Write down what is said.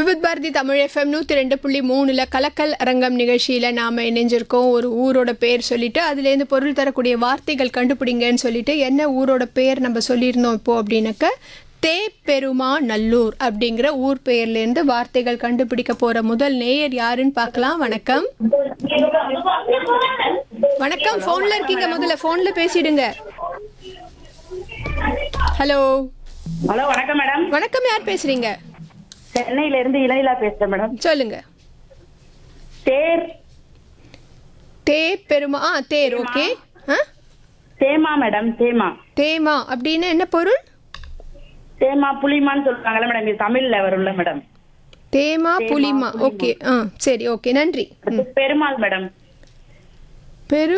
Vividh Bharathi Tamil FM நூற்றி ரெண்டு புள்ளி மூணுல கலக்கல் அரங்கம் நிகழ்ச்சியில் நாம் இணைஞ்சிருக்கோம் ஒரு ஊரோட பேர் சொல்லிட்டு அதுலேருந்து பொருள் தரக்கூடிய வார்த்தைகள் கண்டுபிடிங்கன்னு சொல்லிட்டு என்ன ஊரோட பேர் நம்ம சொல்லியிருந்தோம் இப்போ அப்படின்னாக்க தே பெருமா நல்லூர் அப்படிங்கிற ஊர் பெயர்லேருந்து வார்த்தைகள் கண்டுபிடிக்க போகிற முதல் நேயர் யாருன்னு பார்க்கலாம் வணக்கம் வணக்கம் ஃபோனில் இருக்கீங்க முதல்ல ஃபோனில் பேசிடுங்க ஹலோ ஹலோ வணக்கம் மேடம் வணக்கம் யார் பேசுறீங்க சென்னையில இருந்து இளையிலா பேசுறேன் மேடம் சொல்லுங்க தேர் தே பெருமா ஆ தேர் ஓகே ஆ தேமா மேடம் தேமா தேமா அப்படின்னு என்ன பொருள் தேமா புளிமான்னு சொல்றாங்கல்ல மேடம் இது தமிழ்ல வரும்ல மேடம் தேமா புலிமா ஓகே ஆ சரி ஓகே நன்றி பெருமாள் மேடம் பெரு